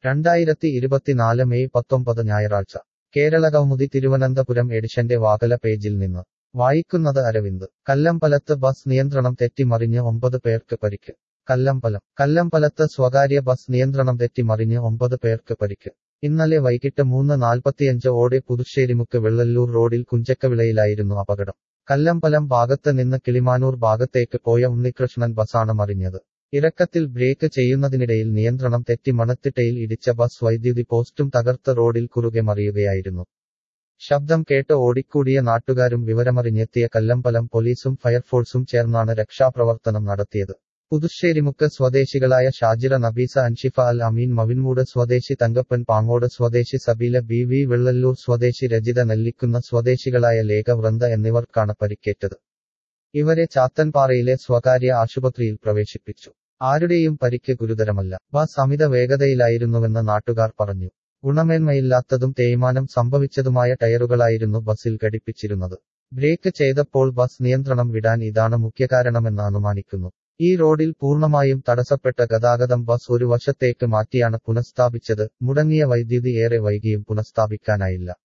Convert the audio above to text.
രണ്ടായിരത്തി ഇരുപത്തിനാല് മെയ് പത്തൊമ്പത് ഞായറാഴ്ച കേരളകൗമുദി തിരുവനന്തപുരം എഡിഷന്റെ വാകല പേജിൽ നിന്ന് വായിക്കുന്നത് അരവിന്ദ് കല്ലമ്പലത്ത് ബസ് നിയന്ത്രണം തെറ്റിമറിഞ്ഞ് ഒമ്പത് പേർക്ക് പരിക്ക് കല്ലമ്പലം കല്ലമ്പലത്ത് സ്വകാര്യ ബസ് നിയന്ത്രണം തെറ്റിമറിഞ്ഞ് ഒമ്പത് പേർക്ക് പരിക്ക് ഇന്നലെ വൈകിട്ട് മൂന്ന് നാൽപ്പത്തിയഞ്ച് ഓടെ പുതുശ്ശേരിമുക്ക് വെള്ളല്ലൂർ റോഡിൽ കുഞ്ചക്കവിളയിലായിരുന്നു അപകടം കല്ലമ്പലം ഭാഗത്ത് നിന്ന് കിളിമാനൂർ ഭാഗത്തേക്ക് പോയ ഉണ്ണികൃഷ്ണൻ ബസാണ് മറിഞ്ഞത് ഇറക്കത്തിൽ ബ്രേക്ക് ചെയ്യുന്നതിനിടയിൽ നിയന്ത്രണം തെറ്റി മണത്തിട്ടയിൽ ഇടിച്ച ബസ് വൈദ്യുതി പോസ്റ്റും തകർത്ത് റോഡിൽ കുറുകെ മറിയുകയായിരുന്നു ശബ്ദം കേട്ട് ഓടിക്കൂടിയ നാട്ടുകാരും വിവരമറിഞ്ഞെത്തിയ കല്ലമ്പലം പോലീസും ഫയർഫോഴ്സും ചേർന്നാണ് രക്ഷാപ്രവർത്തനം നടത്തിയത് പുതുശ്ശേരിമുക്ക് സ്വദേശികളായ ഷാജിറ നബീസ അൻഷിഫ അൽ അമീൻ മവിൻമൂട് സ്വദേശി തങ്കപ്പൻ പാങ്ങോട് സ്വദേശി സബീല ബി വി വെള്ളല്ലൂർ സ്വദേശി രജിത നെല്ലിക്കുന്ന സ്വദേശികളായ ലേഖ വൃന്ദ എന്നിവർക്കാണ് പരിക്കേറ്റത് ഇവരെ ചാത്തൻപാറയിലെ സ്വകാര്യ ആശുപത്രിയിൽ പ്രവേശിപ്പിച്ചു ആരുടെയും പരിക്ക് ഗുരുതരമല്ല ബസ് അമിത വേഗതയിലായിരുന്നുവെന്ന് നാട്ടുകാർ പറഞ്ഞു ഗുണമേന്മയില്ലാത്തതും തേയ്മാനം സംഭവിച്ചതുമായ ടയറുകളായിരുന്നു ബസ്സിൽ ഘടിപ്പിച്ചിരുന്നത് ബ്രേക്ക് ചെയ്തപ്പോൾ ബസ് നിയന്ത്രണം വിടാൻ ഇതാണ് മുഖ്യകാരണമെന്ന് അനുമാനിക്കുന്നു ഈ റോഡിൽ പൂർണ്ണമായും തടസ്സപ്പെട്ട ഗതാഗതം ബസ് ഒരു വശത്തേക്ക് മാറ്റിയാണ് പുനഃസ്ഥാപിച്ചത് മുടങ്ങിയ വൈദ്യുതി ഏറെ വൈകിയും പുനഃസ്ഥാപിക്കാനായില്ല